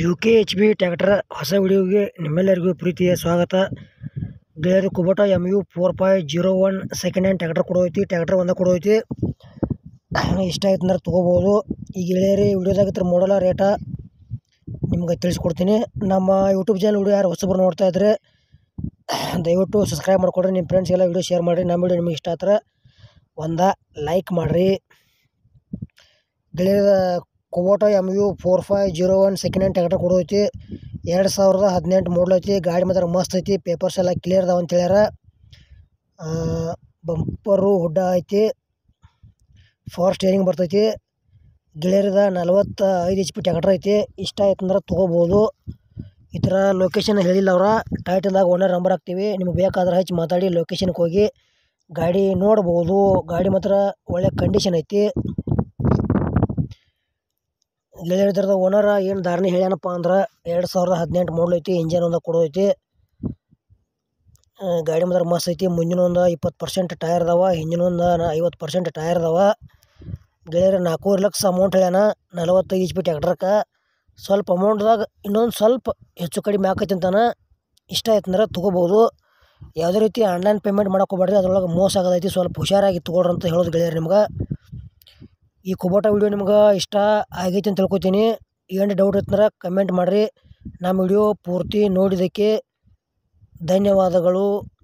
you K H B tractor ಹೊಸ ವಿಡಿಯೋಗೆ ನಿಮ್ಮೆಲ್ಲರಿಗೂ ಪ್ರೀತಿಯ ಸ್ವಾಗತ ಗೆಳೆಯರು Kubota M U four five zero one second hand tractor ಕೊಡೋಯ್ತಿ ಟ್ಯಾಕ್ಟರ್ ಒಂದೇ ಕೊಡೋಯ್ತಿ ಇಷ್ಟ ಆಯ್ತು ಅಂದ್ರೆ ತೊಗೋಬೋದು ಈ ಗೆಳೆಯರಿ ವಿಡಿಯೋದಾಗ ಇದ್ರ ಮಾಡಲ ರೇಟ ನಿಮ್ಗೆ ತಿಳಿಸ್ಕೊಡ್ತೀನಿ ನಮ್ಮ ಯೂಟ್ಯೂಬ್ ಚಾನಲ್ ವಿಡಿಯೋ ಯಾರು ಹೊಸಬ್ರು ನೋಡ್ತಾ ಇದ್ರೆ ದಯವಿಟ್ಟು ಸಬ್ಸ್ಕ್ರೈಬ್ ಮಾಡ್ಕೊಡ್ರಿ ನಿಮ್ಮ ಫ್ರೆಂಡ್ಸ್ಗೆಲ್ಲ ವಿಡಿಯೋ ಶೇರ್ ಮಾಡಿರಿ ನಮ್ಮ ವಿಡಿಯೋ ನಿಮಗೆ ಇಷ್ಟ ಆದ್ರೆ ಒಂದು ಲೈಕ್ ಮಾಡಿರಿ ಗೆಳೆಯರ Kubota M U four five zero one second hand tractor ಕೊಡೋಯ್ತಿ ಎರಡು ಸಾವಿರದ ಹದಿನೆಂಟು ಮಾಡಲ್ ಐತಿ ಗಾಡಿ ಮಾತ್ರ ಮಸ್ತ್ ಐತಿ ಪೇಪರ್ಸ್ ಎಲ್ಲ ಕ್ಲಿಯರ್ ಅದಾವ ಅಂತ ಹೇಳ್ಯಾರ ಬಂಪರು ಹುಡ್ಡ ಐತಿ ಫಾರ್ ಸ್ಟೇರಿಂಗ್ ಬರ್ತೈತಿ ಗೆಳೆಯರದ ನಲ್ವತ್ತ ಐದು ಎಚ್ ಪಿ ಟ್ಯಾಕ್ಟರ್ ಐತಿ ಇಷ್ಟ ಆಯ್ತು ಅಂದ್ರೆ ತೊಗೋಬೋದು ಈ ಥರ ಲೊಕೇಶನ್ ಹೇಳಿಲ್ಲ ಅವ್ರ ಟೈಟಲ್ದಾಗ ಓನರ್ ನಂಬರ್ ಹಾಕ್ತೀವಿ ನಿಮ್ಗೆ ಬೇಕಾದ್ರೆ ಹಚ್ಚಿ ಮಾತಾಡಿ ಲೊಕೇಶನ್ಗೆ ಹೋಗಿ ಗಾಡಿ ನೋಡ್ಬೋದು ಗಾಡಿ ಮಾತ್ರ ಒಳ್ಳೆ ಕಂಡೀಷನ್ ಐತಿ ಗೆಳೆಯರದ ಓನರ ಏನು ಧಾರಣೆ ಹೇಳ್ಯಾನಪ್ಪ ಅಂದ್ರೆ ಎರಡು ಸಾವಿರದ ಹದಿನೆಂಟು ಮಾಡಲ್ ಐತಿ ಇಂಜನ್ ಒಂದು ಕೊಡೋೈತಿ ಗಾಡಿ ಮಾತ್ರ ಮಸ್ತ್ ಐತಿ ಮುಂದಿನ ಒಂದು ಇಪ್ಪತ್ತು ಪರ್ಸೆಂಟ್ ಟೈರ್ ಅದಾವ ಹಿಂದಿನ ಒಂದು ಐವತ್ತು ಪರ್ಸೆಂಟ್ ಟೈರ್ ಅದಾವ ಗೆಳೆಯರ ನಾಲ್ಕೂವರೆ ಲಕ್ಷ ಅಮೌಂಟ್ ಹೇಳ್ಯಾನ ನಲವತ್ತೈದು ಎಚ್ ಪಿ ಟ್ಯಾಕ್ಟ್ರಕ್ಕೆ ಸ್ವಲ್ಪ ಅಮೌಂಟ್ದಾಗ ಇನ್ನೊಂದು ಸ್ವಲ್ಪ ಹೆಚ್ಚು ಕಡಿಮೆ ಆಕೈತಿ ಅಂತಾನೆ ಇಷ್ಟ ಆಯ್ತು ಅಂದ್ರೆ ತೊಗೋಬೋದು ಯಾವುದೇ ರೀತಿ ಆನ್ಲೈನ್ ಪೇಮೆಂಟ್ ಮಾಡಕ್ಕೆ ಹೋಗ್ಬೇಡ್ರಿ ಅದ್ರೊಳಗೆ ಮೋಸ ಆಗೋದೈತಿ ಸ್ವಲ್ಪ ಹುಷಾರಾಗಿ ತೊಗೊಳ್ರಿ ಅಂತ ಹೇಳೋದು ಗೆಳೆಯರು ನಿಮ್ಗೆ ಈ ಕುಬೋಟ ವಿಡಿಯೋ ನಿಮ್ಗೆ ಇಷ್ಟ ಆಗೈತಿ ಅಂತ ತಿಳ್ಕೊತೀನಿ ಏನು ಡೌಟ್ ಇತ್ತಂದ್ರೆ ಕಮೆಂಟ್ ಮಾಡಿರಿ ನಮ್ಮ ವಿಡಿಯೋ ಪೂರ್ತಿ ನೋಡಿದ್ದಕ್ಕೆ ಧನ್ಯವಾದಗಳು